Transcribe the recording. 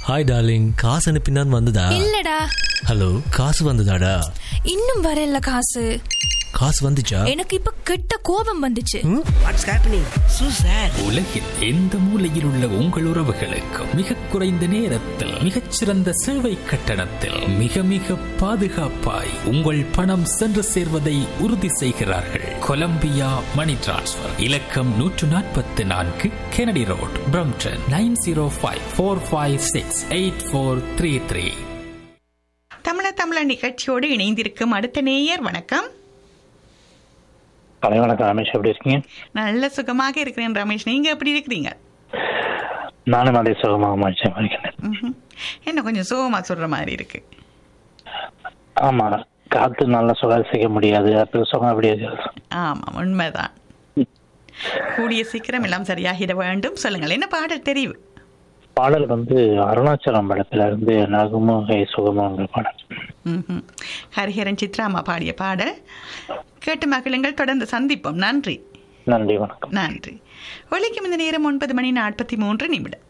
Hi darling காசு அனுப்பினான் வந்ததா இல்லடா ஹலோ காசு வந்ததாடா இன்னும் வரல காசு காசு வந்துச்சா எனக்கு இப்ப கெட்ட கோபம் வந்துச்சு வாட்ஸ் ஹேப்பனிங் சூ சார் உலகில் எந்த மூலையில் உள்ள உங்கள் உறவுகளுக்கும் மிக குறைந்த நேரத்தில் மிகச்சிறந்த சேவை கட்டணத்தில் மிக மிக பாதுகாப்பாய் உங்கள் பணம் சென்று சேர்வதை உறுதி செய்கிறார்கள் கொலம்பியா மணி டிரான்ஸ்ஃபர் இலக்கம் நூற்று நாற்பத்தி நான்கு Kennedy road Brampton nine zero five four five six eight four three three தமிழ தமிழ நிகழ்ச்சியோடு இணைந்திருக்கும் அடுத்த நேயர் வணக்கம் பழைய வணக்கம் ரமேஷ் எப்படி இருக்கீங்க நல்ல சுகமாக இருக்கிறேன் ரமேஷ் நீங்க எப்படி இருக்கிறீங்க நானும் அதே சுகமாக மகிழ்ச்சியாக இருக்கிறேன் ம்ஹும். என்ன கொஞ்சம் சுகமா சொல்ற மாதிரி இருக்கு ஆமா காத்து நல்லா சுவாசிக்க முடியாது அப்படி சுகம் அப்படி இருக்காது. ஆமா உண்மைதான் கூடிய சீக்கிரம் எல்லாம் சரியாகிட வேண்டும் சொல்லுங்கள் என்ன பாடல் தெரிவு பாடல் வந்து அருணாச்சலம் படத்துல இருந்து நகுமோ கை சுகமோங்கிற பாடல் ம்ஹும். ஹரிஹரன் சித்ராமா பாடிய பாடல் கேட்டு மகிழுங்கள் தொடர்ந்து சந்திப்போம் நன்றி நன்றி வணக்கம் நன்றி ஒலிக்கும் இந்த நேரம் ஒன்பது மணி நாற்பத்தி மூன்று நிமிடம்